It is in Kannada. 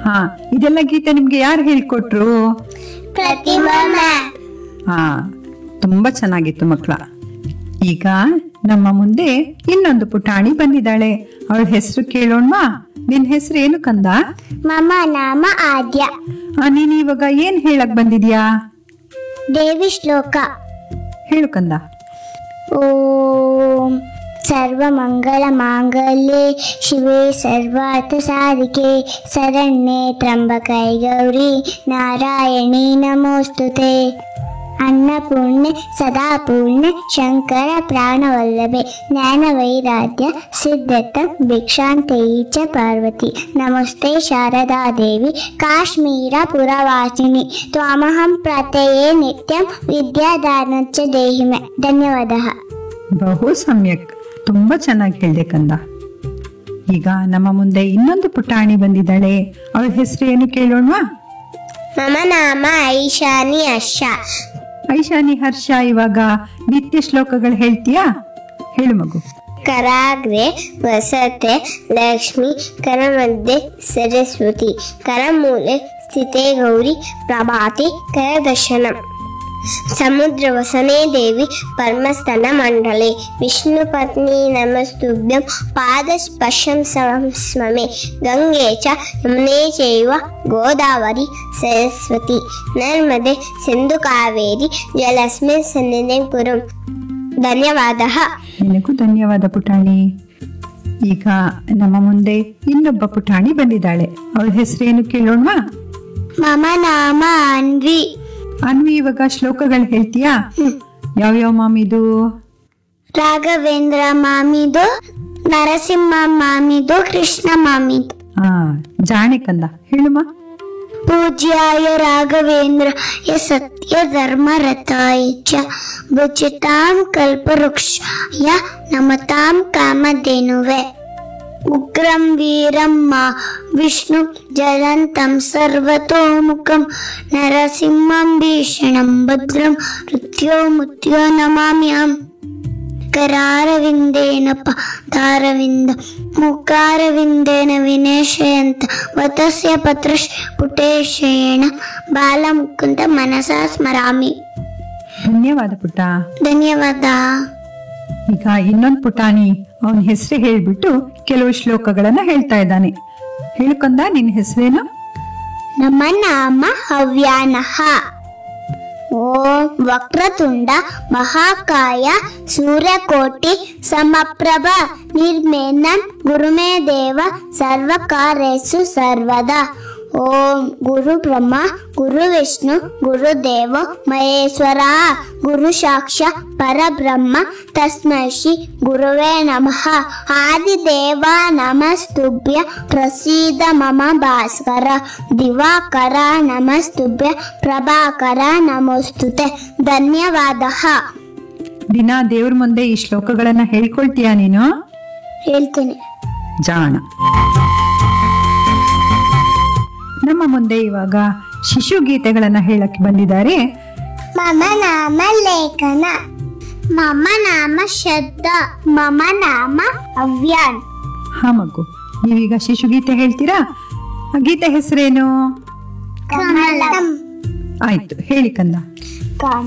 ಹಾ ಇದೆಲ್ಲ ಗೀತೆ ನಿಮ್ಗೆ ಯಾರು ಹೇಳ್ಕೊಟ್ರು ಪ್ರತಿಭಾ ಮ್ಯಾಮ್ ಹಾ ತುಂಬಾ ಚೆನ್ನಾಗಿತ್ತು ಮಕ್ಕಳ ಈಗ ನಮ್ಮ ಮುಂದೆ ಇನ್ನೊಂದು ಪುಟಾಣಿ ಬಂದಿದ್ದಾಳೆ ಅವಳ ಹೆಸರು ಕೇಳೋಣ್ವಾ ನಿನ್ ಹೆಸರು ಏನು ಕಂದ ಮಮ ನಾಮ ಆದ್ಯ ಆ, ನೀನ್ ಇವಾಗ ಏನ್ ಹೇಳಕ್ ಬಂದಿದ್ಯಾ ದೇವಿ ಶ್ಲೋಕ ಹೇಳು ಕಂದ ಓಂ ಸರ್ವಮಂಗಳ ಮಾಂಗಲ್ಯೆ ಶಿವೆ ಸರ್ವಾರ್ಥ ಸಾಧಿಕೆ ಶರಣ್ಯೆ ತ್ರಂಬಕೈ ಗೌರಿ ನಾರಾಯಣಿ ನಮೋಸ್ತುತೆ ಅನ್ನಪೂರ್ಣೆ ಸದಾಪೂರ್ಣೆ ಶಂಕರ ಪ್ರಾಣವಲ್ಲಭೆ ಜ್ಞಾನವೈರಾಧ್ಯ ಸಿದ್ಧತ ಭಿಕ್ಷಾಂತೇಯಿ ಚ ಪಾರ್ವತಿ ನಮಸ್ತೆ ಶಾರದಾ ದೇವಿ ಕಾಶ್ಮೀರ ಪುರವಾಸಿನಿ ತ್ವಾಮಹಂ ಪ್ರಾರ್ಥಯೇ ನಿತ್ಯಂ ವಿದ್ಯಾದಾನಚ್ಚ ದೇಹಿಮೆ ಧನ್ಯವಾದः ಬಹು ಸಮ್ಯಕ್ ತುಂಬಾ ಚೆನ್ನಾಗಿ ಹೇಳ್ದೆ ಕಂದ ಈಗ ನಮ್ಮ ಮುಂದೆ ಇನ್ನೊಂದು ಪುಟಾಣಿ ಬಂದಿದ್ದಾಳೆ ಅವಳ ಹೆಸರು ಏನು ಕೇಳೋಣ್ವಾ ಮಮ ನಾಮ ಐಶಾನಿ ಅಶ್ಶ ಐಶಾನಿ ಹರ್ಷ ಇವಾಗ ನಿತ್ಯ ಶ್ಲೋಕಗಳು ಹೇಳ್ತೀಯಾ ಹೇಳು ಮಗು ಕರಾಗ್ರೆ ವಸತೆ ಲಕ್ಷ್ಮಿ ಕರಮಧ್ಯೆ ಸರಸ್ವತಿ ಕರಮೂಲೆ ಸ್ಥಿತೆ ಗೌರಿ ಪ್ರಭಾತಿ ಕರದರ್ಶನಂ ಸಮುದ್ರ ವಸನೆ ದೇವಿ ಪರಮಸ್ತನ ಮಂಡಲೆ ವಿಷ್ಣು ಪತ್ನಿ ನಮಸ್ತುಭ್ಯಂ ಪಾದ ಸ್ಪರ್ಶಂ ಸ್ಮಮೆ ಗಂಗೆ ಚ ಯಮುನೆ ಚೈವ ಗೋದಾವರಿ ಸರಸ್ವತಿ ನರ್ಮದೆ ಸಿಂಧು ಕಾವೇರಿ ಜಲಸ್ಮಿನ್ ಸನ್ನಿಧಿ ಕುರು ಧನ್ಯವಾದः ನಿನಗೂ ಧನ್ಯವಾದ ಪುಟಾಣಿ ಈಗ ನಮ್ಮ ಮುಂದೆ ಇನ್ನೊಬ್ಬ ಪುಟಾಣಿ ಬಂದಿದ್ದಾಳೆ ಅವಳ ಹೆಸರೇನು ಕೇಳೋಣ್ವಾ ಮಮ ನಾಮ ಅನ್ವಿ ಅನ್ವಿ ಇವಾಗ ಶ್ಲೋಕಗಳು ಹೇಳ್ತೀಯಾ ಯಾವ್ಯಾವ ಮಾಮಿದು ರಾಘವೇಂದ್ರ ಮಾಮಿದು ನರಸಿಂಹ ಮಾಮಿದು ಕೃಷ್ಣ ಮಾಮಿದು ಹಾ ಜಾಣೆ ಕಂದ ಹೇಳುಮ ಪೂಜ್ಯಾಯ ರಾಘವೇಂದ್ರ ಯ ಸತ್ಯ ಧರ್ಮ ರಥಾಯ ಚ ಭುಜತಾಂ ಕಲ್ಪವೃಕ್ಷಾಯ ನಮತಾಂ ಕಾಮಧೇನುವೆ ಉಗ್ರಂ ವೀರಂ ಮಾ ವಿಷ್ಣು ಜಲಂತಂ ಸರ್ವತೋಮುಖಂ ನರಸಿಂಹಂ ಭೀಷಣಂ ಭದ್ರಂ ಮೃತ್ಯೋ ಮೃತ್ಯೋ ನಮಾಮ್ಯಹಂ ಕರಾರವಿಂದೇನ ಪಾದಾರವಿಂದ ಮುಖಾರವಿಂದೇನ ವಿನೇಶಯಂತ ವತಸ್ಯ ಪತ್ರಶ್ ಪುಟೇಶಯೇಣ ಬಾಲಮುಕುಂದ ಮನಸಾ ಸ್ಮರಾಮಿ ಧನ್ಯವಾದ ಪುಟ್ಟ ಧನ್ಯವಾದ ಈಗ ಇನ್ನೊಂದು ಪುಟಾಣಿ ಅವನ ಹೆಸರು ಹೇಳ್ಬಿಟ್ಟು ಕೆಲವು ಶ್ಲೋಕಗಳನ್ನ ಹೇಳ್ತಾ ಇದ್ದಾನೆ ಹೇಳು ಕಂದ ನಿನ್ನ ಹೆಸರೇನು ನಮ್ಮ ನಾಮ ಹವ್ಯಾನಃ ಓಂ ವಕ್ರತುಂಡ ಮಹಾಕಾಯ ಸೂರ್ಯಕೋಟಿ ಸಮಪ್ರಭ ನಿರ್ಮೇನನ್ ಗುರುಮೇ ದೇವ ಸರ್ವಕಾರ್ಯಸು ಸರ್ವದಾ ಓಂ ಗುರು ಬ್ರಹ್ಮ ಗುರು ವಿಷ್ಣು ಗುರುದೇವ ಮಹೇಶ್ವರ ಗುರು ಸಾಕ್ಷ ಪರಬ್ರಹ್ಮ ತಸ್ಮೈ ಶ್ರೀ ಗುರುವೇ ನಮಃ ಆದಿದೇವ ನಮಸ್ತುಭ್ಯ ಪ್ರಸೀದ ಮಮ ಭಾಸ್ಕರ ದಿವಾಕರ ನಮಸ್ತುಭ್ಯ ಪ್ರಭಾಕರ ನಮೋಸ್ತುತೆ ಧನ್ಯವಾದ ದಿನ ದೇವ್ರ ಮುಂದೆ ಈ ಶ್ಲೋಕಗಳನ್ನ ಹೇಳ್ಕೊಳ್ತೀಯಾ ನೀನು ಹೇಳ್ತೀನಿ ಜಾಣ ನಮ್ಮ ಮುಂದೆ ಇವಾಗ ಶಿಶು ಗೀತೆಗಳನ್ನ ಹೇಳಕ್ಕೆ ಬಂದಿದ್ದಾರೆ ಮಮ ನಾಮ ಲೇಖನ ಮಮ ನಾಮ ಶಬ್ದ ಮಮ ನಾಮ ಅವ್ಯಾನ್ ಹಾ ಮಗು ನೀವೀಗ ಶಿಶು ಗೀತೆ ಹೇಳ್ತೀರಾ ಆ ಗೀತೆ ಹೆಸರೇನು ಕಮಲಂ ಆಯ್ತು ಹೇಳಿ ಕಂದ ಕಮಲ